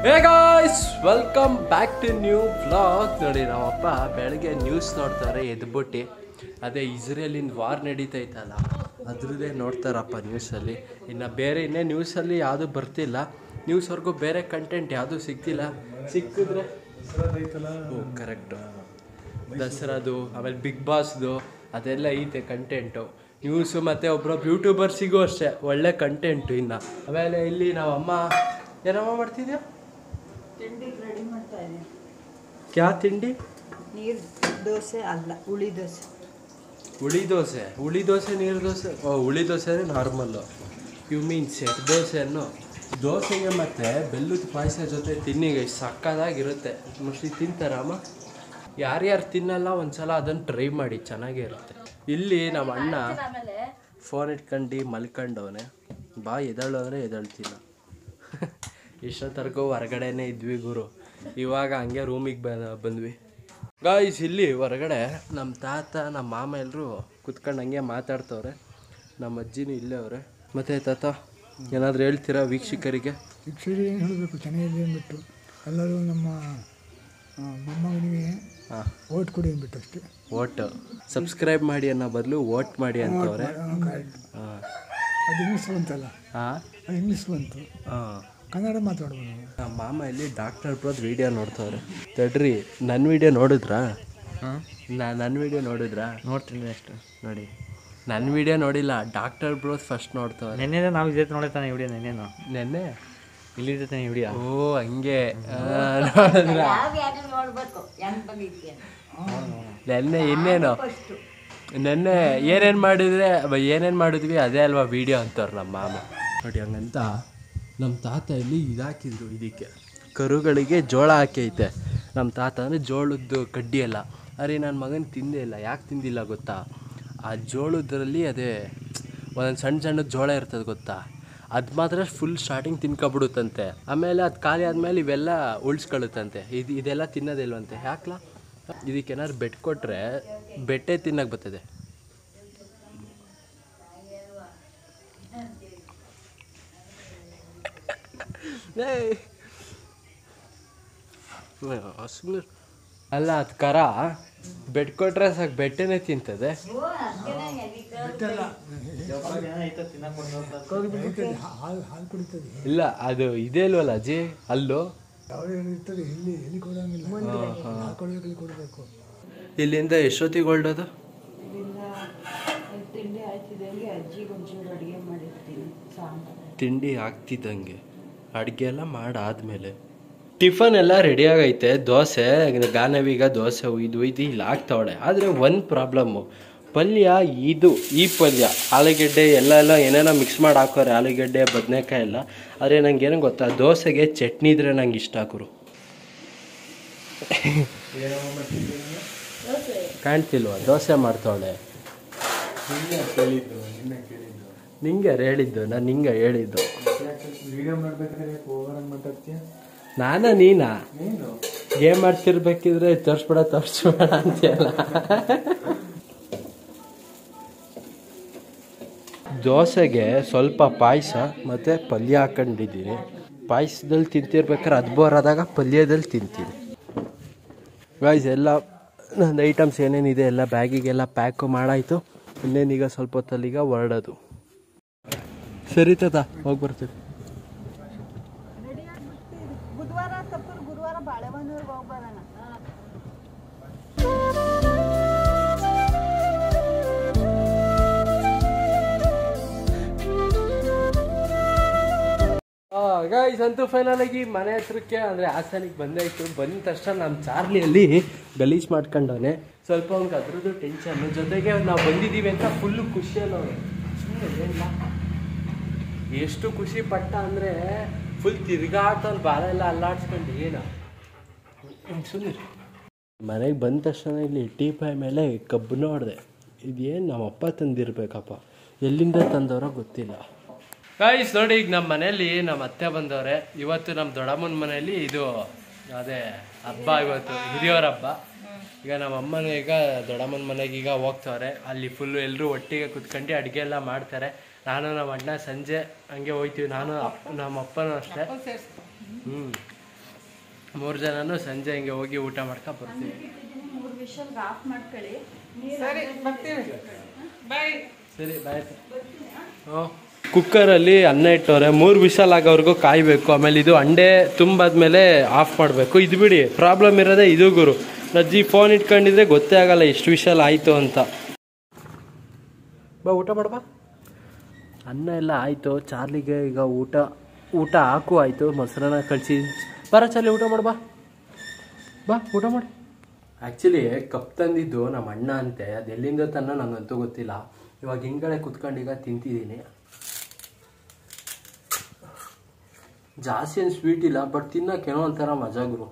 Hey guys welcome back to new vlog ನೋಡಿ ನಮ್ಮಪ್ಪ ಬೆಳಗ್ಗೆ ನ್ಯೂಸ್ ನೋಡ್ತಾರೆ ಎದ್ಬಿಟ್ಟು ಅದೇ ಇಸ್ರೇಲಿನ ವಾರ್ ನಡೀತೈತಲ್ಲ ಅದ್ರದ್ದೇ ನೋಡ್ತಾರಪ್ಪ ನ್ಯೂಸಲ್ಲಿ ಇನ್ನು ಬೇರೆ ಇನ್ನೇ ನ್ಯೂಸಲ್ಲಿ ಯಾವುದು ಬರ್ತಿಲ್ಲ ನ್ಯೂಸ್ವರೆಗೂ ಬೇರೆ ಕಂಟೆಂಟ್ ಯಾವುದೂ ಸಿಗ್ತಿಲ್ಲ ಸಿಕ್ಕಿದ್ರೆ ಓ ಕರೆಕ್ಟು ದಸರಾದು ಆಮೇಲೆ ಬಿಗ್ ಬಾಸ್ದು ಅದೆಲ್ಲ ಐತೆ ಕಂಟೆಂಟು ನ್ಯೂಸು ಮತ್ತು ಒಬ್ಬರೊಬ್ಬ ಯೂಟ್ಯೂಬರ್ಸಿಗೂ ಅಷ್ಟೇ ಒಳ್ಳೆ ಕಂಟೆಂಟು ಇನ್ನು ಆಮೇಲೆ ಇಲ್ಲಿ ನಾವು ಅಮ್ಮ ಏನಮ್ಮ ಮಾಡ್ತಿದ್ಯಾ ತಿಂಡಿಗೆ ರೆಡಿ ಮಾಡ್ತಾ ಇದ್ದೀನಿ ಕ್ಯಾ ತಿಂಡಿ ನೀರು ದೋಸೆ ಅಲ್ಲ ಹುಳಿ ದೋಸೆ ಹುಳಿ ದೋಸೆ ಹುಳಿ ದೋಸೆ ನೀರು ದೋಸೆ ಓ ಹುಳಿ dosa normal you mean set ದೋಸೆಯನ್ನು ದೋಸೆಗೆ ಮತ್ತು ಬೆಲ್ಲದ ಪಾಯಸ ಜೊತೆ ತಿನ್ನಿಗೆ ಸಕ್ಕದಾಗಿರುತ್ತೆ ಮೋಸ್ಟ್ಲಿ ತಿಂತಾರಮ್ಮ ಯಾರ್ಯಾರು ತಿನ್ನಲ್ಲ ಒಂದ್ಸಲ ಅದನ್ನು ಟ್ರೈ ಮಾಡಿ ಚೆನ್ನಾಗೇ ಇರುತ್ತೆ ಇಲ್ಲಿ ನಮ್ಮ ಅಣ್ಣ ಫೋನ್ ಇಟ್ಕೊಂಡು ಮಲ್ಕೊಂಡವನೆ ಬಾ ಎದಳು ಅಂದರೆ ಎದಳ್ತಿಲ್ಲ ಇಷ್ಟೊತ್ತರ್ಗೂ ಹೊರಗಡೆನೇ ಇದ್ವಿ ಗುರು ಇವಾಗ ಹಂಗೆ ರೂಮಿಗೆ ಬ ಬಂದ್ವಿ ಗಾಯ್ಸ್ ಇಲ್ಲಿ ಹೊರಗಡೆ ನಮ್ಮ ತಾತ ನಮ್ಮ ಮಾಮ ಎಲ್ಲರೂ ಕುತ್ಕೊಂಡು ಹಂಗೆ ಮಾತಾಡ್ತವ್ರೆ ನಮ್ಮ ಅಜ್ಜಿನೂ ಇಲ್ಲೇ ಅವ್ರೆ ಮತ್ತೆ ತಾತ ಏನಾದರೂ ಹೇಳ್ತೀರಾ ವೀಕ್ಷಕರಿಗೆ ಶಿಕ್ಷಕರಿಗೆ ಏನು ಹೇಳಬೇಕು ಚೆನ್ನಾಗಿದೆ ಅಂದ್ಬಿಟ್ಟು ಎಲ್ಲರೂ ನಮ್ಮ ಆ, ಮೊಮ್ಮಗನಿಗೆ ಹಾಂ ಓಟ್ ಕೊಡಿ ಅಂದ್ಬಿಟ್ಟು ಅಷ್ಟೇ ಓಟ್ ಸಬ್ಸ್ಕ್ರೈಬ್ ಮಾಡಿ ಅನ್ನೋ ಬದಲು ವೋಟ್ ಮಾಡಿ ಅಂತವ್ರೆ ಕರೆಕ್ಟ್ ಹಾಂ ಅದು ಇಂಗ್ಲೀಷ್ ಬಂತಲ್ಲ ಹಾಂ ಅದು ಇಂಗ್ಲೀಷ್ ಬಂತು ಹಾಂ ಕನ್ನಡ ಮಾತಾಡ್ಬೋದು ನಮ್ಮ ಮಾಮ ಇಲ್ಲಿ ಡಾಕ್ಟರ್ ಬ್ರೋದ್ ವಿಡಿಯೋ ನೋಡ್ತವ್ರೆ ತಡ್ರಿ ನನ್ನ ವಿಡಿಯೋ ನೋಡಿದ್ರಾ ನಾ ನನ್ನ ವಿಡಿಯೋ ನೋಡಿದ್ರಾ ನೋಡ್ತೀನಿ ಅಷ್ಟು ನೋಡಿ ನನ್ನ ವಿಡಿಯೋ ನೋಡಿಲ್ಲ ಡಾಕ್ಟರ್ ಬ್ರೋಸ್ ಫಸ್ಟ್ ನೋಡ್ತವ್ರೆ ನೆನ್ನೆ ನಾವು ಇದೇ ನೋಡಿತಾನೆ ವಿಡಿಯೋ ನೆನ್ನೆನು ನೆನ್ನೆ ಇಲ್ಲಿದ್ದೆ ತಾನೆ ವಿಡಿಯೋ ಓ ಹಂಗೆ ಆ, ನೋಡಿದ್ರಾ? ನೆನ್ನೆ ಇನ್ನೇನು ನೆನ್ನೆ ಏನೇನು ಮಾಡಿದ್ರೆ ಏನೇನು ಮಾಡಿದ್ವಿ ಅದೇ ಅಲ್ವಾ ವಿಡಿಯೋ ಅಂತವ್ರು ನಮ್ಮ ಮಾಮ ನೋಡಿ ಹಂಗಂತ ನಮ್ಮ ತಾತ ಇಲ್ಲಿ ಇದಾಕಿದ್ರು ಇದಕ್ಕೆ ಕರುಗಳಿಗೆ ಜೋಳ ಹಾಕೈತೆ ನಮ್ಮ ತಾತ ಅಂದರೆ ಜೋಳದ್ದು ಕಡ್ಡಿ ಎಲ್ಲ ಅರೆ ನನ್ನ ಮಗನ ತಿಂದೇ ಇಲ್ಲ ಯಾಕೆ ತಿಂದಿಲ್ಲ ಗೊತ್ತಾ ಆ ಜೋಳದ್ರಲ್ಲಿ ಅದೇ ಒಂದೊಂದು ಸಣ್ಣ ಸಣ್ಣ ಜೋಳ ಇರ್ತದೆ ಗೊತ್ತಾ ಅದು ಮಾತ್ರ ಫುಲ್ ಸ್ಟಾರ್ಟಿಂಗ್ ತಿನ್ಕೊಬಿಡುತ್ತಂತೆ ಆಮೇಲೆ ಅದು ಖಾಲಿ ಆದಮೇಲೆ ಇವೆಲ್ಲ ಉಳಿಸ್ಕೊಳ್ಳುತ್ತಂತೆ ಇದು ಇದೆಲ್ಲ ತಿನ್ನೋದಿಲ್ವಂತೆ ಯಾಕ್ಲಾ ಇದಕ್ಕೇನಾದ್ರು ಬೆಟ್ ಕೊಟ್ಟರೆ ಬೆಟ್ಟೆ ತಿನ್ನಕ್ಕೆ ಬರ್ತದೆ ಸುಮ್ಮನೆ ಅಲ್ಲ ಅದು ಕರ ಬೆಟ್ ಕೊಟ್ರೆ ಸಾಕು ಬೆಟ್ಟೆನೇ ತಿಂತದೆ ಹಾಲು ಹಾಲು ಕುಡಿತದೆ ಇಲ್ಲ ಅದು ಇದೆ ಇಲ್ವಲ್ಲ ಅಜ್ಜಿ ಅಲ್ಲೂ ಯಾವುದೇ ಇರ್ತದೆ ಎಲ್ಲಿ ಎಲ್ಲಿ ಕೊಡೋಂಗಿಲ್ಲ ಹಾಲು ಕೊಡಬೇಕು ಕೊಡಬೇಕು ಇಲ್ಲಿಂದ ಎಷ್ಟೊತ್ತಿಗೆ ಹೊರಡೋದು ಇಲ್ಲಿಂದ ತಿಂಡಿ ಆಯ್ತಿದ್ದಂಗೆ ಅಜ್ಜಿಗೆ ಒಂಚೂರು ಅಡುಗೆ ಮಾಡಿರ್ತೀನಿ ಸಾಂಬಾರು ತಿಂಡಿ ಆಗ್ತಿದ್ದಂಗೆ ಅಡುಗೆ ಎಲ್ಲ ಮಾಡಾದ್ಮೇಲೆ ಟಿಫನ್ ಎಲ್ಲ ರೆಡಿ ಆಗೈತೆ ದೋಸೆ ಗಾನವೀಗ ದೋಸೆ ಉಯ್ದು ಉಯ್ದು ಇಲ್ಲಿ ಆಗ್ತಾವಳೆ ಆದರೆ ಒಂದು ಪ್ರಾಬ್ಲಮ್ಮು ಪಲ್ಯ ಇದು ಈ ಪಲ್ಯ ಆಲೂಗೆಡ್ಡೆ ಎಲ್ಲ ಎಲ್ಲ ಏನೇನೋ ಮಿಕ್ಸ್ ಮಾಡಿ ಹಾಕೋರೆ ಆಲೂಗೆಡ್ಡೆ ಬದನೆಕಾಯಿ ಎಲ್ಲ ಆದರೆ ನಂಗೆ ಏನೋ ಗೊತ್ತಾ ದೋಸೆಗೆ ಚಟ್ನಿ ಇದ್ರೆ ನಂಗೆ ಇಷ್ಟ ಗುರು ಕಾಣ್ತಿಲ್ವಾ ದೋಸೆ ಮಾಡ್ತಾವಳೆ ನಿಂಗೆ ಯಾರು ಹೇಳಿದ್ದು ನಾನು ನಿಂಗೆ ಹೇಳಿದ್ದು ವಿಡಿಯೋ ಮಾಡ್ಬೇಕಾದ್ರೆ ಓವರಾಗಿ ಮಾತಾಡ್ತೀಯ ನಾನ ನೀನಾ ಗೇಮ್ ಆಡ್ತಿರ್ಬೇಕಿದ್ರೆ ತೋರ್ಸ್ಬೇಡ ತೋರ್ಸ್ಬೇಡ ಅಂತೀಯಲ್ಲ ದೋಸೆಗೆ ಸ್ವಲ್ಪ ಪಾಯಸ ಮತ್ತು ಪಲ್ಯ ಹಾಕೊಂಡಿದ್ದೀನಿ ಪಾಯಸದಲ್ಲಿ ತಿಂತಿರ್ಬೇಕಾದ್ರೆ ಅದು ಬೋರ್ ಆದಾಗ ಪಲ್ಯದಲ್ಲಿ ತಿಂತೀನಿ ಗಾಯ್ಸ್ ಎಲ್ಲ ನಂದು ಐಟಮ್ಸ್ ಏನೇನಿದೆ ಎಲ್ಲ ಬ್ಯಾಗಿಗೆಲ್ಲ ಪ್ಯಾಕು ಮಾಡಾಯಿತು ಇನ್ನೇನೀಗ ಸ್ವಲ್ಪ ಹೊತ್ತಲ್ಲೀಗ ಹೊರಡೋದು ಸರಿ ತಾತ ಹೋಗಿ ಬರ್ತೀವಿ ಬುಧವಾರ ತಪ್ಪರು ಗುರುವಾರ ಬಾಳೆಹೊನ್ನೂರ್ಗೆ ಹೋಗಿ ಬರೋಣ ಗಾಯ್ಸ್ ಅಂತೂ ಫೈನಲ್ ಆಗಿ ಮನೆ ಹತ್ರಕ್ಕೆ ಅಂದರೆ ಹಾಸನಿಗೆ ಬಂದಾಯ್ತು ಬಂದ ತಕ್ಷಣ ನಮ್ಮ ಚಾರ್ಲಿಯಲ್ಲಿ ಗಲೀಜ್ ಮಾಡ್ಕೊಂಡವನೆ ಸ್ವಲ್ಪ ಅವ್ನಿಗೆ ಅದ್ರದ್ದು ಟೆನ್ಷನ್ ಜೊತೆಗೆ ನಾವು ಬಂದಿದ್ದೀವಿ ಅಂತ ಫುಲ್ಲು ಖುಷಿಯಲ್ಲಿ ಅವನು ಎಷ್ಟು ಖುಷಿ ಪಟ್ಟ ಅಂದರೆ ಫುಲ್ ತಿರ್ಗಾಡ್ತಾನೆ ಬಾಲ ಎಲ್ಲ ಅಲ್ಲಾಡ್ಸ್ಕೊಂಡು ಏನು ಸುಮ್ಮನೆ ಮನೆಗೆ ಬಂದ ತಕ್ಷಣ ಇಲ್ಲಿ ಟೀ ಪಾಯ್ ಮೇಲೆ ಕಬ್ಬು ನೋಡಿದೆ ಇದೇನು ನಮ್ಮಪ್ಪ ತಂದಿರ್ಬೇಕಪ್ಪ ಎಲ್ಲಿಂದ ತಂದವರೋ ಗೊತ್ತಿಲ್ಲ ಗಾಯ್ಸ್ ನೋಡಿ ಈಗ ನಮ್ಮ ಮನೆಯಲ್ಲಿ ನಮ್ಮ ಅತ್ತೆ ಬಂದವ್ರೆ ಇವತ್ತು ನಮ್ಮ ದೊಡ್ಡಮ್ಮನ ಮನೆಯಲ್ಲಿ ಇದು ಅದೇ ಹಬ್ಬ ಇವತ್ತು ಹಿರಿಯವ್ರ ಹಬ್ಬ ಈಗ ನಮ್ಮ ಅಮ್ಮನ ಈಗ ದೊಡ್ಡಮ್ಮನ ಮನೆಗೆ ಈಗ ಹೋಗ್ತವ್ರೆ ಅಲ್ಲಿ ಫುಲ್ಲು ಎಲ್ಲರೂ ಒಟ್ಟಿಗೆ ಕುತ್ಕೊಂಡು ಅಡುಗೆ ಎಲ್ಲ ಮಾಡ್ತಾರೆ ನಾನು ನಮ್ಮ ಅಣ್ಣ ಸಂಜೆ ಹಂಗೆ ಹೋಯ್ತೀವಿ ನಾನು ಅಪ್- ನಮ್ಮ ಅಪ್ಪನೂ ಅಷ್ಟೇ ಹ್ಞೂ ಮೂರು ಜನನು ಸಂಜೆ ಹಿಂಗೆ ಹೋಗಿ ಊಟ ಮಾಡ್ಕೊ ಬರ್ತೀವಿ ಮೂರು ವಿಷಲ್ಗೆ ಆಫ್ ಮಾಡ್ಕೊಳ್ಳಿ ಸರಿ ಬರ್ತೀವಿ ಬಾಯ್ ಸರಿ ಬಾಯ್ ಕುಕ್ಕರಲ್ಲಿ ಅನ್ನ ಇಟ್ಟವ್ರೆ ಮೂರು ವಿಷಲ್ ಆಗೋವರೆಗೂ ಕಾಯಬೇಕು ಆಮೇಲೆ ಇದು ಅಂಡೆ ತುಂಬಾದ್ಮೇಲೆ ಆಫ್ ಮಾಡಬೇಕು ಇದು ಬಿಡಿ ಪ್ರಾಬ್ಲಮ್ ಇರೋದೇ ಇದು ಗುರು ನಜ್ಜಿ ಫೋನ್ ಇಟ್ಕೊಂಡಿದ್ರೆ ಗೊತ್ತೇ ಆಗಲ್ಲ ಎಷ್ಟು ವಿಷಲ್ ಆಯಿತು ಅಂತ ಬಾ ಊಟ ಮಾಡ್ಬಾ ಅನ್ನ ಎಲ್ಲ ಆಯಿತು ಚಾರ್ಲಿಗೆ ಈಗ ಊಟ ಊಟ ಹಾಕು ಆಯಿತು ಮೊಸರನ್ನ ಕಳಿಸಿ ಬರ ಚಾರ್ಲಿ ಊಟ ಮಾಡ್ಬಾ ಬಾ ಊಟ ಮಾಡು ಆ್ಯಕ್ಚುಲಿ ಕಪ್ ತಂದಿದ್ದು ನಮ್ಮ ಅಣ್ಣ ಅಂತೆ ಅದು ಎಲ್ಲಿಂದ ತನ್ನ ನನಗಂತೂ ಗೊತ್ತಿಲ್ಲ ಇವಾಗ ಹಿಂಗಡೆ ಕುತ್ಕೊಂಡು ಈಗ ತಿಂತಿದ್ದೀನಿ ಜಾಸ್ತಿ ಏನು ಸ್ವೀಟ್ ಇಲ್ಲ ಬಟ್ ತಿನ್ನಕ್ಕೆ ಏನೋ ಒಂಥರ ಮಜಾ ಗುರು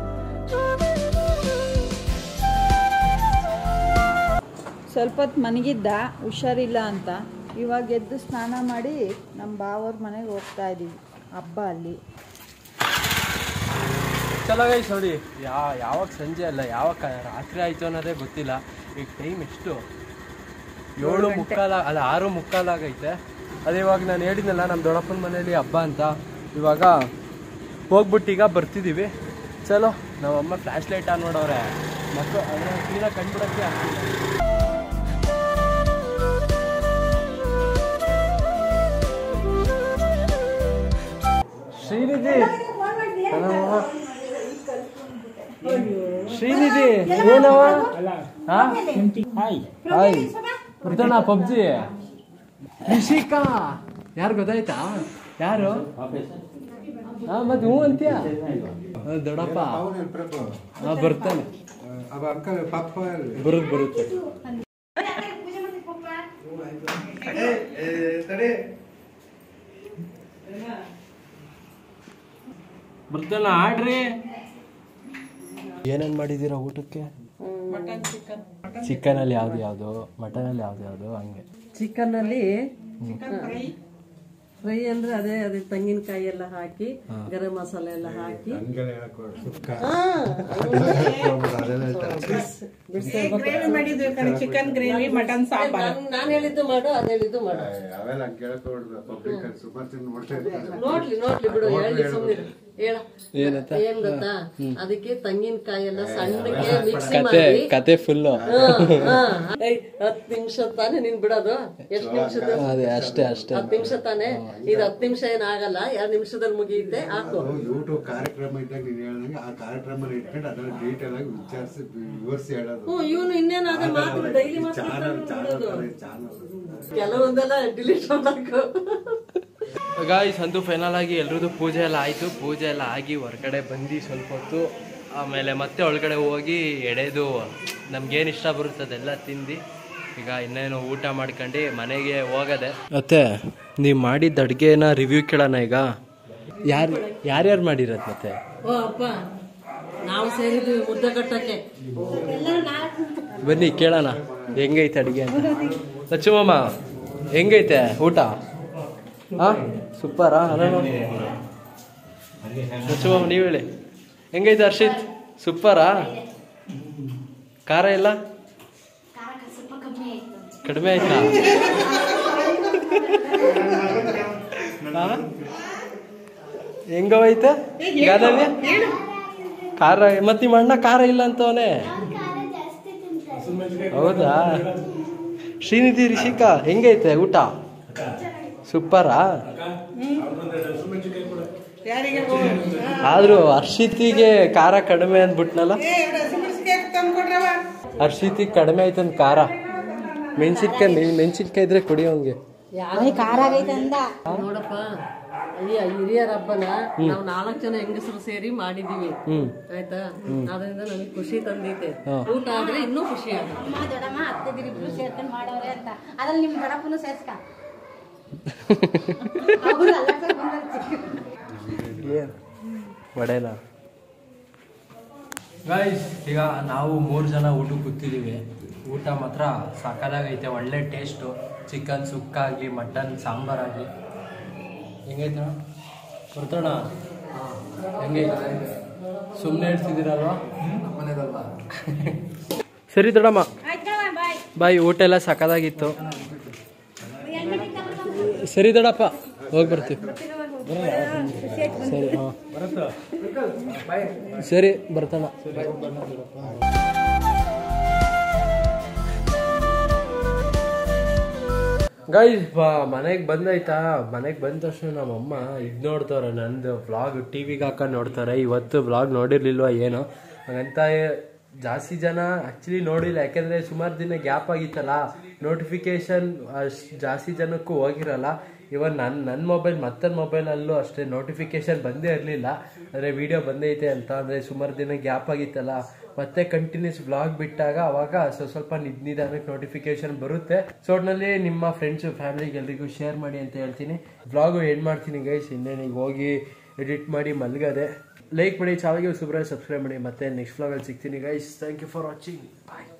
ಸ್ವಲ್ಪ ಹೊತ್ತು ಮನಗಿದ್ದ ಹುಷಾರಿಲ್ಲ ಅಂತ ಇವಾಗ ಎದ್ದು ಸ್ನಾನ ಮಾಡಿ ನಮ್ಮ ಬಾವವ್ರ ಮನೆಗೆ ಹೋಗ್ತಾ ಇದ್ದೀವಿ ಹಬ್ಬ ಅಲ್ಲಿ ಚಲೋ ಗೈಸ್ ನೋಡಿ ಯಾ ಯಾವಾಗ ಸಂಜೆ ಅಲ್ಲ ಯಾವಾಗ ಕ- ರಾತ್ರಿ ಆಯಿತು ಅನ್ನೋದೇ ಗೊತ್ತಿಲ್ಲ ಈಗ ಟೈಮ್ ಎಷ್ಟು ಏಳು ಮುಕ್ಕಾಲ ಅಲ್ಲ ಆರು ಮುಕ್ಕಾಲಾಗೈತೆ ಅದೇ ಇವಾಗ ನಾನು ಹೇಳಿದ್ನಲ್ಲ ನಮ್ಮ ದೊಡ್ಡಪ್ಪನ ಮನೇಲಿ ಹಬ್ಬ ಅಂತ ಇವಾಗ ಹೋಗ್ಬಿಟ್ಟು ಈಗ ಬರ್ತಿದ್ದೀವಿ ಚಲೋ ನಮ್ಮಮ್ಮ ಫ್ಲ್ಯಾಶ್ ಲೈಟ್ ಆನ್ ಮಾಡೋರೆ ಮತ್ತು ಅದನ್ನ ಕ್ಲೀನಾಗಿ ಕಂಡುಬಿಡೋಕ್ಕೆ ಆಗ್ತಿಲ್ಲ ಶ್ರೀನಿಧಿ ಶ್ರೀನಿಧಿ ಏನವ ಹಾಯ್ ಹಾಯ್ ಬರ್ತಾನ ಪಬ್ಜಿ ರಿಷಿಕಾ ಯಾರು ಗೊತ್ತಾಯ್ತಾ ಯಾರು ಹಾ ಮತ್ತೆ ಹ್ಞೂ ಅಂತ್ಯ ಹಾ, ದೊಡ್ಡಪ್ಪ ಹಾ ಬರ್ತಾನೆ अब अंकल पापा ಬರುತ್ ಬರುತ್ತೆ ಬರ್ತಾನ ಆಡ್ರಿ ಏನೇನ್ ಮಾಡಿದೀರಾ ಊಟಕ್ಕೆ ಚಿಕನ್ ಅಲ್ಲಿ ಯಾವ್ದು ಯಾವ್ದು ಮಟನ್ ಅಲ್ಲಿ ಯಾವ್ದು ಯಾವ್ದು ಹಂಗೆ ಚಿಕನ್ ಅಲ್ಲಿ ಫ್ರೈ ಅಂದ್ರೆ ಅದೇ ಅದೇ ತೆಂಗಿನಕಾಯಿ ಎಲ್ಲ ಹಾಕಿ ಗರಂ ಮಸಾಲೆ ಎಲ್ಲ ಹಾಕಿ ಗ್ರೇವಿ ಮಾಡಿದ್ವಿ ಕಣೆ ಚಿಕನ್ ಗ್ರೇವಿ ಮಟನ್ ಸಾಂಬಾರ್ ನಾನು ಹೇಳಿದ್ದು ಮಾಡು ಅದ್ ಹೇಳಿದ್ದು ಮಾಡು ಅವೆಲ್ಲ ಕೇಳ್ಕೊಡ್ದು ಪಬ್ಲಿಕ್ ಸುಮಾರು ಜನ ನೋಡ್ತಾ ಇರ್ತಾರೆ ನೋಡ್ಲಿ ನೋಡ್ಲಿ ಬಿಡು ಹೇಳಿ ಸುಮ್ಮನೆ ಹೇಳ ಏನಂತ ಏನ್ ಗೊತ್ತಾ ಅದಕ್ಕೆ ತೆಂಗಿನಕಾಯಿ ಎಲ್ಲ ಸಣ್ಣಗೆ ಮಿಕ್ಸಿ ಕತೆ ಮಾಡಿ ಕತೆ ಫುಲ್ಲು ಹತ್ತು ನಿಮಿಷ ತಾನೇ ನೀನ್ ಬಿಡೋದು ಎಷ್ಟು ನಿಮಿಷದ ಅದೇ ಅಷ್ಟೇ ಅಷ್ಟೇ ಹತ್ತು ನಿಮಿಷ ತಾನೇ ಇದು ಹತ್ತು ನಿಮಿಷ ಏನಾಗಲ್ಲ ಎರಡ್ ನಿಮಿಷದಲ್ಲಿ ಮುಗಿಯುತ್ತೆ ಹಾಕು ಯೂಟ್ಯೂಬ್ ಕಾರ್ಯಕ್ರಮ ಇದ್ದಾಗ ನೀನು ಹೇಳ್ದಂಗೆ ಆ ಕಾರ್ಯಕ್ರಮ ಇಟ್ಕೊಂಡು ಅದನ್ನ ಡೀಟೇಲ್ ಆಗಿ ವಿಚಾರಿಸಿ ವಿವರಿಸಿ ಹೇಳೋದು ಹ್ಮ್ ಇವನು ಇನ್ನೇನ್ ಅದೇ ಮಾತು ಡೈಲಿ ಚಾನಲ್ ಚಾನಲ್ ಚಾನಲ್ ಕೆಲವೊಂದೆಲ್ಲ ಡಿಲೀಟ್ ಮಾಡಬೇಕು ಗಾಯ್ಸ್ ಅಂತೂ ಫೈನಲ್ ಆಗಿ ಎಲ್ರದ್ದು ಪೂಜೆ ಎಲ್ಲ ಆಯಿತು ಪೂಜೆ ಎಲ್ಲ ಆಗಿ ಹೊರಗಡೆ ಬಂದು ಸ್ವಲ್ಪ ಹೊತ್ತು ಆಮೇಲೆ ಮತ್ತೆ ಒಳಗಡೆ ಹೋಗಿ ಎಡೆದು ನಮ್ಗೇನು ಇಷ್ಟ ಬರುತ್ತೆ ಅದೆಲ್ಲ ತಿಂದು ಈಗ ಇನ್ನೇನು ಊಟ ಮಾಡ್ಕೊಂಡು ಮನೆಗೆ ಹೋಗದೆ ಮತ್ತೆ ನೀವು ಮಾಡಿದ ಅಡುಗೆನ ರಿವ್ಯೂ ಕೇಳೋಣ ಈಗ ಯಾರು ಯಾರ್ಯಾರು ಮಾಡಿರೋದು ಮತ್ತೆ ಓ ಅಪ್ಪ ನಾವು ಸೇರಿದ್ವಿ ಮುದ್ದೆ ಕಟ್ಟಕ್ಕೆ ಬನ್ನಿ ಕೇಳೋಣ ಹೆಂಗೈತೆ ಅಡುಗೆ ಅಂತ ಲಕ್ಷ್ಮಮ್ಮ ಹೆಂಗೈತೆ ಊಟ ಹಾ ಸೂಪರಾ ಲಕ್ಷ್ಮಮ್ಮ ನೀವು ಹೇಳಿ ಹೆಂಗೈತೆ ಹರ್ಷಿತ್ ಸೂಪರಾ ಖಾರ ಇಲ್ಲ ಕಡಿಮೆ ಆಯ್ತಾ ಹಾ? ಹೆಂಗವೈತೆ ಗಾದವ್ಯ ಖಾರ ಮತ್ತೆ ನಿಮ್ಮ ಅಣ್ಣ ಖಾರ ಇಲ್ಲ ಅಂತವನೇ ಹೌದಾ ಶ್ರೀನಿಧಿ ರಿಷಿಕಾ ಹೆಂಗೈತೆ ಊಟ ಸೂಪರಾ ಯಾರಿಗೆ ಆದ್ರೂ ಹರ್ಷಿತಿಗೆ ಖಾರ ಕಡಿಮೆ ಅಂದ್ಬಿಟ್ನಲ್ಲ ಹಸಿಮೆಣಸಿನ್ಕಾಯಿ ತಂದ್ಕೊಡ್ರವ ಹರ್ಷಿತಿಗೆ ಕಡಿಮೆ ಆಯ್ತಂದ ಖಾರ ಮೆಣಸಿನ್ಕಾಯಿ ಮೆಣಸಿನ್ಕಾಯಿ ಇದ್ರೆ ಕುಡಿ ಅವ್ನಿಗೆ ನೋಡಪ್ಪ ಈ ಹಿರಿಯರ ಹಬ್ಬನ ನಾವು ನಾಲ್ಕು ಜನ ಹೆಂಗಸರು ಸೇರಿ ಮಾಡಿದೀವಿ ಹ್ಮ್ ಆಯ್ತಾ ಅದರಿಂದ ನಮಗೆ ಖುಷಿ ತಂದೈತೆ ಊಟ ಆದ್ರೆ ಇನ್ನೂ ಖುಷಿ ಆಗುತ್ತೆ ಅಮ್ಮ ದೊಡ್ಡಮ್ಮ ಅತ್ತೆ ಇಬ್ರು ಸೇರ್ಕೊಂಡು ಮಾಡವ್ರೆ ಅಂತ ಅದ್ರಲ್ಲಿ ನಿಮ್ ದೊಡ್ಡಪ್ಪನು ಸೇರ್ಸ್ಕ ಅವ್ರು ಅಲ್ಲಕ್ಕ ಬಂದ್ರು. ವಡೆನಾ ಗೈಸ್ ಈಗ ನಾವು ಮೂರು ಜನ ಊಟಕ್ಕೆ ಕೂತಿದ್ದೀವಿ ಊಟ ಮಾತ್ರ ಸಕ್ಕದಾಗೈತೆ ಒಳ್ಳೆ ಟೇಸ್ಟು ಚಿಕನ್ ಸುಕ್ಕಾಗಲಿ ಮಟನ್ ಸಾಂಬಾರಾಗಲಿ ಹೆಂಗೈತೆ ಬರ್ತೋಣ ಹೆಂಗೈತೆ ಸುಮ್ಮನೆ ಹೇಳ್ತಿದ್ದೀರಲ್ವಾ ಸರಿ ದೊಡಮ್ಮ ಬಾಯ್ ಊಟ ಎಲ್ಲ ಸಕ್ಕದಾಗಿತ್ತು ಸರಿ ದೊಡಪ್ಪ ಹೋಗಿ ಬರ್ತೀವಿ ಸರಿ ಹಾಂ ಸರಿ ಬರ್ತಾನ ಗೈಸ್ ಮನೆಗೆ ಬಂದಾಯ್ತಾ ಮನೆಗೆ ಬಂದ ತಕ್ಷಣ ನಮ್ಮಮ್ಮ ಇದು ನೋಡ್ತಾರೆ ನಂದು ವ್ಲಾಗ್ ಟಿ ವಿಗೆ ಹಾಕೊಂಡು ನೋಡ್ತಾರೆ ಇವತ್ತು ವ್ಲಾಗ್ ನೋಡಿರ್ಲಿಲ್ವ ಏನೋ ಹಾಗಂತ ಜಾಸ್ತಿ ಜನ ಆ್ಯಕ್ಚುಲಿ ನೋಡಿಲ್ಲ ಯಾಕೆಂದರೆ ಸುಮಾರು ದಿನ ಗ್ಯಾಪ್ ಆಗಿತ್ತಲ್ಲ ನೋಟಿಫಿಕೇಶನ್ ಅಷ್ಟು ಜಾಸ್ತಿ ಜನಕ್ಕೂ ಹೋಗಿರಲ್ಲ ಇವನ್ ನನ್ನ ನನ್ನ ಮೊಬೈಲ್ ಮತ್ತೊಂದು ಮೊಬೈಲಲ್ಲೂ ಅಷ್ಟೇ ನೋಟಿಫಿಕೇಶನ್ ಬಂದೇ ಇರಲಿಲ್ಲ ಅಂದರೆ ವಿಡಿಯೋ ಬಂದೈತೆ ಅಂತ ಅಂದರೆ ಸುಮಾರು ದಿನ ಗ್ಯಾಪ್ ಆಗಿತ್ತಲ್ಲ ಮತ್ತೆ ಕಂಟಿನ್ಯೂಸ್ ಬ್ಲಾಗ್ ಬಿಟ್ಟಾಗ ಅವಾಗ ಸ್ವಲ್ಪ ಸ್ವಲ್ಪ ನಿದ್ ನಿಧಾನಕ್ಕೆ ನೋಟಿಫಿಕೇಶನ್ ಬರುತ್ತೆ ಸೊ ಒಟ್ನಲ್ಲಿ ನಿಮ್ಮ ಫ್ರೆಂಡ್ಸು ಫ್ಯಾಮಿಲಿಗೆ ಎಲ್ರಿಗೂ ಶೇರ್ ಮಾಡಿ ಅಂತ ಹೇಳ್ತೀನಿ ಬ್ಲಾಗು ಎಂಡ್ ಮಾಡ್ತೀನಿ ಗೈಸ್ ಇನ್ನೇನು ಈಗ ಹೋಗಿ ಎಡಿಟ್ ಮಾಡಿ ಮಲ್ಗದೆ ಲೈಕ್ ಮಾಡಿ ಚಾನಲ್ಗೆ ಸುಬ್ರಾಯ್ ಸಬ್ಸ್ಕ್ರೈಬ್ ಮಾಡಿ ಮತ್ತೆ ನೆಕ್ಸ್ಟ್ ಬ್ಲಾಗಲ್ಲಿ ಸಿಗ್ತೀನಿ guys thank you for watching bye